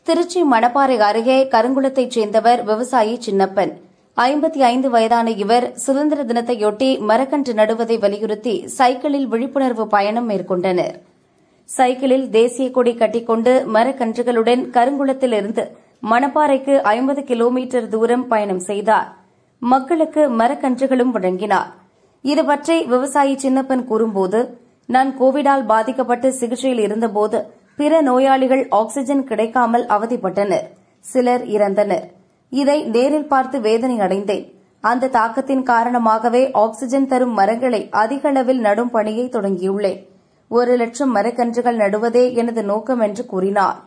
திருச்சி மணப்பாறை அருகே கருங்குளத்தைச் சேர்ந்தவர் விவசாயி சின்னப்பன் ஐம்பத்தி ஐந்து வயதான இவர் சுதந்திர தினத்தையொட்டி மரக்கன்று நடுவதை வலியுறுத்தி சைக்கிளில் விழிப்புணர்வு பயணம் மேற்கொண்டனர் சைக்கிளில் தேசிய கொடி கட்டிக்கொண்டு மரக்கன்றுகளுடன் கருங்குளத்திலிருந்து மணப்பாறைக்கு ஐம்பது கிலோமீட்டர் தூரம் பயணம் செய்தார் மக்களுக்கு மரக்கன்றுகளும் வழங்கினார் இதுபற்றி விவசாயி சின்னப்பன் கூறும்போது நான் கோவிடால் பாதிக்கப்பட்டு சிகிச்சையில் இருந்தபோது பிற நோயாளிகள் ஆக்ஸிஜன் கிடைக்காமல் அவதிப்பட்டனர் சிலர் இறந்தனர் இதை நேரில் பார்த்து வேதனை அடைந்தேன் அந்த தாக்கத்தின் காரணமாகவே ஆக்ஸிஜன் தரும் மரங்களை அதிக அளவில் நடும் பணியை தொடங்கியுள்ளேன் ஒரு லட்சம் மரக்கன்றுகள் நடுவதே எனது நோக்கம் என்று கூறினார்